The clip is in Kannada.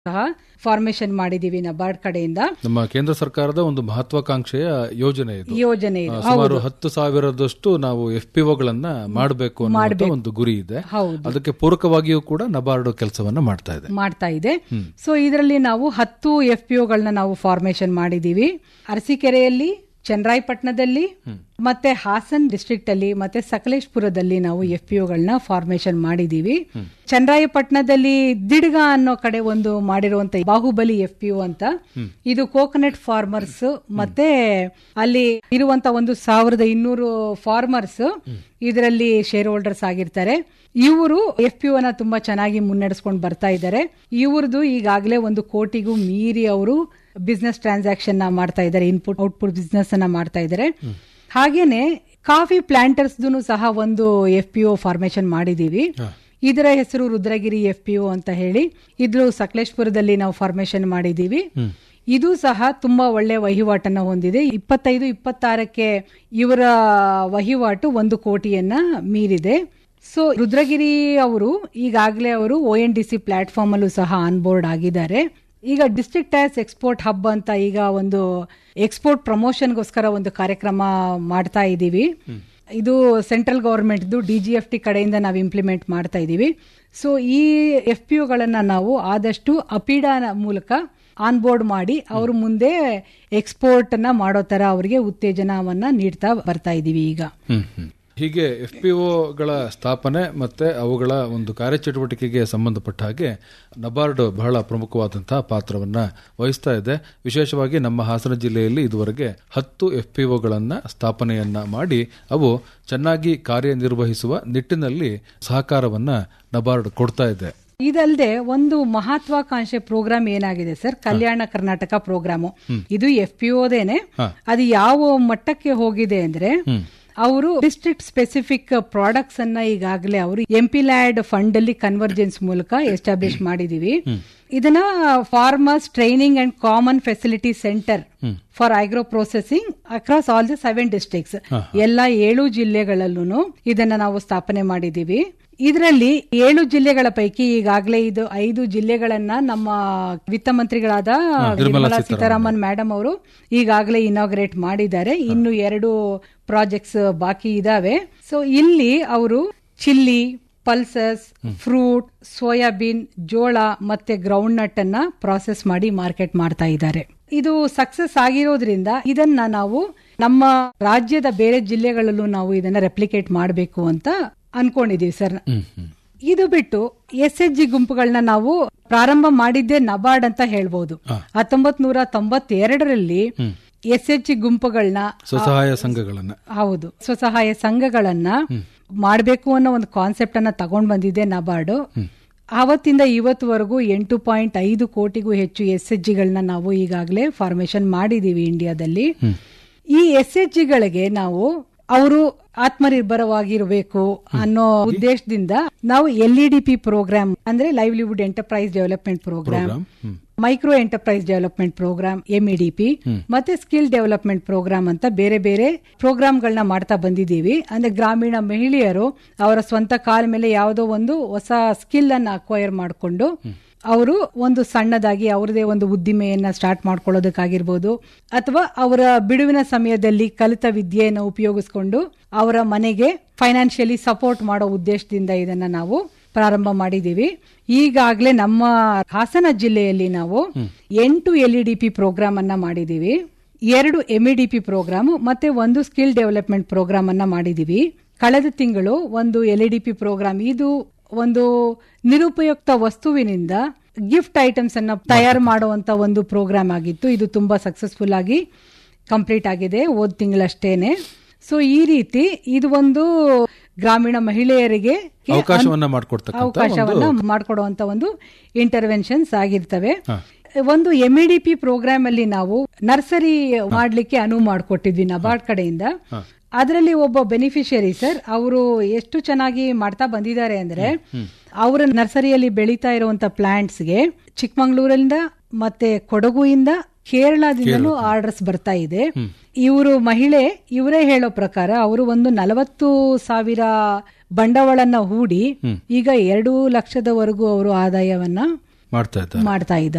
ಸಹ ಫಾರ್ಮೇಶನ್ ಮಾಡಿದೀವಿ ನಬಾರ್ಡ್ ಕಡೆಯಿಂದ ನಮ್ಮ ಕೇಂದ್ರ ಸರ್ಕಾರದ ಒಂದು ಮಹತ್ವಾಕಾಂಕ್ಷೆಯ ಯೋಜನೆ ಇದು ಯೋಜನೆ ಆ, ಇದು ಸುಮಾರು ಹತ್ತು ಸಾವಿರದಷ್ಟು ನಾವು ಎಫ್ ಪಿ ಒಗಳನ್ನ ಮಾಡಬೇಕು ಅನ್ನೋ ಒಂದು ಗುರಿ ಇದೆ ಹೌದು ಅದಕ್ಕೆ ಪೂರಕವಾಗಿಯೂ ಕೂಡ ನಬಾರ್ಡ್ ಕೆಲಸವನ್ನ ಮಾಡ್ತಾ ಇದೆ ಮಾಡ್ತಾ ಇದೆ ಸೊ ಇದರಲ್ಲಿ ನಾವು ಹತ್ತು ಎಫ್ ಪಿ ಒಗಳನ್ನ ನಾವು ಫಾರ್ಮೇಶನ್ ಮಾಡಿದೀವಿ ಅರಸೀಕೆರೆಯಲ್ಲಿ ಚನ್ನರಾಯಪಟ್ಟಣದಲ್ಲಿ ಮತ್ತೆ ಹಾಸನ್ ಡಿಸ್ಟ್ರಿಕ್ಟ್ ಅಲ್ಲಿ ಮತ್ತೆ ಸಕಲೇಶ್ಪುರದಲ್ಲಿ ನಾವು ಎಫ್ ಪಿ ಒಗಳನ್ನ ಫಾರ್ಮೇಶನ್ ಮಾಡಿದೀವಿ ಚನ್ನರಾಯಪಟ್ಟಣದಲ್ಲಿ ದಿಡ್ಗ ಅನ್ನೋ ಕಡೆ ಒಂದು ಮಾಡಿರುವಂತ ಬಾಹುಬಲಿ ಎಫ್ ಪಿ ಅಂತ ಇದು ಕೋಕೋನಟ್ ಫಾರ್ಮರ್ಸ್ ಮತ್ತೆ ಅಲ್ಲಿ ಇರುವಂತ ಒಂದು ಸಾವಿರದ ಇನ್ನೂರು ಫಾರ್ಮರ್ಸ್ ಇದರಲ್ಲಿ ಶೇರ್ ಹೋಲ್ಡರ್ಸ್ ಆಗಿರ್ತಾರೆ ಇವರು ಎಫ್ ಪಿ ನ ತುಂಬಾ ಚೆನ್ನಾಗಿ ಮುನ್ನಡೆಸ್ಕೊಂಡು ಬರ್ತಾ ಇದ್ದಾರೆ ಇವ್ರದ್ದು ಈಗಾಗಲೇ ಒಂದು ಕೋಟಿಗೂ ಮೀರಿ ಅವರು ಬಿಸ್ನೆಸ್ ಟ್ರಾನ್ಸಾಕ್ಷನ್ ನ ಮಾಡ್ತಾ ಇದ್ದಾರೆ ಇನ್ಪುಟ್ ಔಟ್ಪುಟ್ ಬಿಸ್ನೆಸ್ ಅನ್ನ ಮಾಡ್ತಾ ಇದ್ದಾರೆ ಹಾಗೇನೆ ಕಾಫಿ ಪ್ಲಾಂಟರ್ಸ್ ಸಹ ಒಂದು ಎಫ್ ಪಿ ಒ ಫಾರ್ಮೇಶನ್ ಮಾಡಿದೀವಿ ಇದರ ಹೆಸರು ರುದ್ರಗಿರಿ ಎಫ್ ಪಿ ಒ ಅಂತ ಹೇಳಿ ಇದು ಸಕಲೇಶ್ಪುರದಲ್ಲಿ ನಾವು ಫಾರ್ಮೇಶನ್ ಮಾಡಿದೀವಿ ಇದು ಸಹ ತುಂಬಾ ಒಳ್ಳೆ ವಹಿವಾಟನ್ನ ಹೊಂದಿದೆ ಇಪ್ಪತ್ತೈದು ಇಪ್ಪತ್ತಾರಕ್ಕೆ ಇವರ ವಹಿವಾಟು ಒಂದು ಕೋಟಿಯನ್ನ ಮೀರಿದೆ ಸೊ ರುದ್ರಗಿರಿ ಅವರು ಈಗಾಗಲೇ ಅವರು O N D C platform ಅಲ್ಲೂ ಸಹ ಆನ್ ಬೋರ್ಡ್ ಆಗಿದ್ದಾರೆ ಈಗ ಡಿಸ್ಟ್ರಿಕ್ಟ್ ಟ್ಯಾಕ್ಸ್ ಎಕ್ಸ್ಪೋರ್ಟ್ ಹಬ್ ಅಂತ ಈಗ ಒಂದು ಎಕ್ಸ್ಪೋರ್ಟ್ ಪ್ರಮೋಷನ್ಗೋಸ್ಕರ ಒಂದು ಕಾರ್ಯಕ್ರಮ ಮಾಡ್ತಾ ಇದ್ದೀವಿ ಇದು central government D G F T ಕಡೆಯಿಂದ ನಾವು ಇಂಪ್ಲಿಮೆಂಟ್ ಮಾಡ್ತಾ ಇದ್ದೀವಿ ಸೊ ಈ ಎಫ್ ಪಿ ಒಗಳನ್ನ ನಾವು ಆದಷ್ಟು ಅಪಿಡಾನ ಮೂಲಕ ಆನ್ ಬೋರ್ಡ್ ಮಾಡಿ ಅವರು ಮುಂದೆ ಎಕ್ಸ್ಪೋರ್ಟ್ ನ ಮಾಡೋ ತರ ಅವರಿಗೆ ಉತ್ತೇಜನವನ್ನ ನೀಡ್ತಾ ಬರ್ತಾ ಇದೀವಿ ಈಗ ಹ್ಮ್, ಹ್ಮ್. ಹೀಗೆ ಎಫ್ ಪಿ ಒಗಳ ಸ್ಥಾಪನೆ ಮತ್ತೆ ಅವುಗಳ ಒಂದು ಕಾರ್ಯಚಟುವಟಿಕೆಗೆ ಸಂಬಂಧಪಟ್ಟ ಹಾಗೆ ನಬಾರ್ಡ್ ಬಹಳ ಪ್ರಮುಖವಾದಂತಹ ಪಾತ್ರವನ್ನ ವಹಿಸ್ತಾ ಇದೆ ವಿಶೇಷವಾಗಿ ನಮ್ಮ ಹಾಸನ ಜಿಲ್ಲೆಯಲ್ಲಿ ಇದುವರೆಗೆ ಹತ್ತು ಎಫ್ ಪಿ ಒಗಳನ್ನ ಸ್ಥಾಪನೆಯನ್ನ ಮಾಡಿ ಅವು ಚೆನ್ನಾಗಿ ಕಾರ್ಯನಿರ್ವಹಿಸುವ ನಿಟ್ಟಿನಲ್ಲಿ ಸಹಕಾರವನ್ನ ನಬಾರ್ಡ್ ಕೊಡ್ತಾ ಇದೆ ಇದಲ್ಲದೆ ಒಂದು ಮಹತ್ವಾಕಾಂಕ್ಷೆ ಪ್ರೋಗ್ರಾಮ್ ಏನಾಗಿದೆ ಸರ್ ಕಲ್ಯಾಣ ಕರ್ನಾಟಕ ಪ್ರೋಗ್ರಾಮು ಇದು ಎಫ್ ಪಿ ಓದೇನೆ ಅದು ಯಾವ ಮಟ್ಟಕ್ಕೆ ಹೋಗಿದೆ ಅಂದ್ರೆ ಅವರು ಡಿಸ್ಟ್ರಿಕ್ಟ್ ಸ್ಪೆಸಿಫಿಕ್ ಪ್ರಾಡಕ್ಟ್ಸ್ ಅನ್ನ ಈಗಾಗಲೇ ಅವರು ಎಂಪಿಲ್ಯಾಡ್ ಫಂಡ್ ಅಲ್ಲಿ ಕನ್ವರ್ಜೆನ್ಸ್ ಮೂಲಕ ಎಸ್ಟಾಬ್ಲಿಷ್ ಮಾಡಿದೀವಿ ಇದನ್ನ farmers training and common facility centre for agro processing across all the seven districts ಎಲ್ಲಾ ಏಳು ಜಿಲ್ಲೆಗಳಲ್ಲೂ ಇದನ್ನ ನಾವು ಸ್ಥಾಪನೆ ಮಾಡಿದೀವಿ ಇದರಲ್ಲಿ ಏಳು ಜಿಲ್ಲೆಗಳ ಪೈಕಿ ಈಗಾಗಲೇ ಇದು ಐದು ಜಿಲ್ಲೆಗಳನ್ನ ನಮ್ಮ ವಿತ್ತ ಮಂತ್ರಿಗಳಾದ ನಿರ್ಮಲಾ ಸೀತಾರಾಮನ್ ಮೇಡಮ್ ಅವರು ಈಗಾಗಲೇ ಇನಾಗ್ರೇಟ್ ಮಾಡಿದ್ದಾರೆ ಇನ್ನು ಎರಡು ಪ್ರಾಜೆಕ್ಟ್ಸ್ ಬಾಕಿ ಇದಾವೆ ಸೊ ಇಲ್ಲಿ ಅವರು ಚಿಲ್ಲಿ ಪಲ್ಸಸ್ ಫ್ರೂಟ್ ಸೋಯಾಬೀನ್ ಜೋಳ ಮತ್ತೆ ಗ್ರೌಂಡ್ ನಟ್ ಅನ್ನ ಪ್ರಾಸೆಸ್ ಮಾಡಿ ಮಾರ್ಕೆಟ್ ಮಾಡ್ತಾ ಇದ್ದಾರೆ ಇದು ಸಕ್ಸಸ್ ಆಗಿರೋದ್ರಿಂದ ಇದನ್ನ ನಾವು ನಮ್ಮ ರಾಜ್ಯದ ಬೇರೆ ಜಿಲ್ಲೆಗಳಲ್ಲೂ ನಾವು ಇದನ್ನ ರೆಪ್ಲಿಕೇಟ್ ಮಾಡಬೇಕು ಅಂತ ಅನ್ಕೊಂಡಿದೀವಿ ಸರ್ ಇದು ಬಿಟ್ಟು ಎಸ್ ಎಚ್ ಜಿ ಗುಂಪುಗಳನ್ನ ನಾವು ಪ್ರಾರಂಭ ಮಾಡಿದ್ದೇ ನಬಾರ್ಡ್ ಅಂತ ಹೇಳ್ಬೋದು ಹತ್ತೊಂಬತ್ ನೂರ ತೊಂಬತ್ತೆರಡರಲ್ಲಿ ಎಸ್ ಎಚ್ ಜಿ ಗುಂಪುಗಳನ್ನ ಸ್ವಸಹಾಯ ಸಂಘಗಳನ್ನ ಹೌದು ಸ್ವಸಹಾಯ ಸಂಘಗಳನ್ನ ಮಾಡಬೇಕು ಅನ್ನೋ ಒಂದು ಕಾನ್ಸೆಪ್ಟ್ ಅನ್ನ ತಗೊಂಡ್ ಬಂದಿದೆ ನಬಾರ್ಡ್ ಆವತ್ತಿಂದ ಇವತ್ತುವರೆಗೂ ಎಂಟು ಪಾಯಿಂಟ್ ಐದು ಕೋಟಿಗೂ ಹೆಚ್ಚು ಎಸ್ ಎಚ್ ಜಿಗಳನ್ನ ನಾವು ಈಗಾಗಲೇ ಫಾರ್ಮೇಶನ್ ಮಾಡಿದೀವಿ ಇಂಡಿಯಾದಲ್ಲಿ ಈ ಎಸ್ ಎಚ್ ಜಿಗಳಿಗೆ ನಾವು ಅವರು ಆತ್ಮನಿರ್ಭರವಾಗಿರಬೇಕು ಅನ್ನೋ ಉದ್ದೇಶದಿಂದ ನಾವು L E D P programme ಅಂದ್ರೆ livelihood enterprise development programme micro enterprise development programme MEDP ಮತ್ತೆ ಸ್ಕಿಲ್ ಡೆವಲಪ್ಮೆಂಟ್ ಪ್ರೋಗ್ರಾಮ್ ಅಂತ ಬೇರೆ ಬೇರೆ ಪ್ರೋಗ್ರಾಮ್ಗಳನ್ನ ಮಾಡ್ತಾ ಬಂದಿದ್ದೀವಿ ಅಂದ್ರೆ ಗ್ರಾಮೀಣ ಮಹಿಳೆಯರು ಅವರ ಸ್ವಂತ ಕಾಲ ಮೇಲೆ ಯಾವುದೋ ಒಂದು ಹೊಸ ಸ್ಕಿಲ್ ಅನ್ನ ಅಕ್ವೈರ್ ಮಾಡಿಕೊಂಡು ಅವರು ಒಂದು ಸಣ್ಣದಾಗಿ ಅವರದೇ ಒಂದು ಉದ್ದಿಮೆಯನ್ನ ಸ್ಟಾರ್ಟ್ ಮಾಡ್ಕೊಳ್ಳೋದಕ್ಕಾಗಿರ್ಬೋದು ಅಥವಾ ಅವರ ಬಿಡುವಿನ ಸಮಯದಲ್ಲಿ ಕಲಿತ ವಿದ್ಯೆಯನ್ನು ಉಪಯೋಗಿಸ್ಕೊಂಡು ಅವರ ಮನೆಗೆ ಫೈನಾನ್ಷಿಯಲಿ ಸಪೋರ್ಟ್ ಮಾಡೋ ಉದ್ದೇಶದಿಂದ ಇದನ್ನ ನಾವು ಪ್ರಾರಂಭ ಮಾಡಿದೀವಿ ಈಗಾಗಲೇ ನಮ್ಮ ಹಾಸನ ಜಿಲ್ಲೆಯಲ್ಲಿ ನಾವು ಎಂಟು L E D P programme ಅನ್ನ ಮಾಡಿದೀವಿ ಎರಡು ಎಂಇಡಿಪಿ ಪ್ರೋಗ್ರಾಮ್ ಮತ್ತೆ ಒಂದು ಸ್ಕಿಲ್ ಡೆವಲಪ್ಮೆಂಟ್ ಪ್ರೋಗ್ರಾಮ್ ಅನ್ನ ಮಾಡಿದೀವಿ ಕಳೆದ ತಿಂಗಳು ಒಂದು L E D P programme ಇದು ಒಂದು ನಿರುಪಯುಕ್ತ ವಸ್ತುವಿನಿಂದ ಗಿಫ್ಟ್ ಐಟಮ್ಸ್ ಅನ್ನ ತಯಾರು ಮಾಡುವಂತ ಒಂದು ಪ್ರೋಗ್ರಾಮ್ ಆಗಿತ್ತು ಇದು ತುಂಬಾ ಸಕ್ಸಸ್ಫುಲ್ ಆಗಿ ಕಂಪ್ಲೀಟ್ ಆಗಿದೆ ಹೋದ್ ತಿಂಗಳಷ್ಟೇನೆ ಸೊ ಈ ರೀತಿ ಇದು ಒಂದು ಗ್ರಾಮೀಣ ಮಹಿಳೆಯರಿಗೆ ಅವಕಾಶವನ್ನ ಮಾಡ್ಕೊಡ್ತಕ್ಕಂಥ ಅವಕಾಶವನ್ನ ಮಾಡಿಕೊಡುವಂತ ಒಂದು ಇಂಟರ್ವೆನ್ಷನ್ಸ್ ಆಗಿರ್ತವೆ ಒಂದು ಎಂಇಡಿಪಿ ಪ್ರೋಗ್ರಾಮ್ ಅಲ್ಲಿ ನಾವು ನರ್ಸರಿ ಮಾಡ್ಲಿಕ್ಕೆ ಅನುವು ಮಾಡಿಕೊಟ್ಟಿದ್ವಿ ನಬಾರ್ಡ್ ಕಡೆಯಿಂದ ಅದರಲ್ಲಿ ಒಬ್ಬ ಬೆನಿಫಿಷಿಯರಿ ಸರ್ ಅವರು ಎಷ್ಟು ಚೆನ್ನಾಗಿ ಮಾಡ್ತಾ ಬಂದಿದ್ದಾರೆ ಅಂದ್ರೆ ಅವರ ನರ್ಸರಿಯಲ್ಲಿ ಬೆಳೀತಾ ಇರುವಂತ ಪ್ಲಾಂಟ್ಸ್ಗೆ ಚಿಕ್ಕಮಂಗ್ಳೂರಿಂದ ಮತ್ತೆ ಕೊಡಗುಯಿಂದ ಕೇರಳದಿಂದಲೂ ಆರ್ಡರ್ಸ್ ಬರ್ತಾ ಇದೆ ಇವರು ಮಹಿಳೆ ಇವರೇ ಹೇಳೋ ಪ್ರಕಾರ ಅವರು ಒಂದು ನಲವತ್ತು ಸಾವಿರ ಬಂಡವಾಳನ್ನ ಹೂಡಿ ಈಗ ಎರಡು ಲಕ್ಷದವರೆಗೂ ಅವರು ಆದಾಯವನ್ನ ಮಾಡ್ತಾ ಇದ್ದಾರೆ ಮಾಡ್ತಾ ಇದ್ದಾರೆ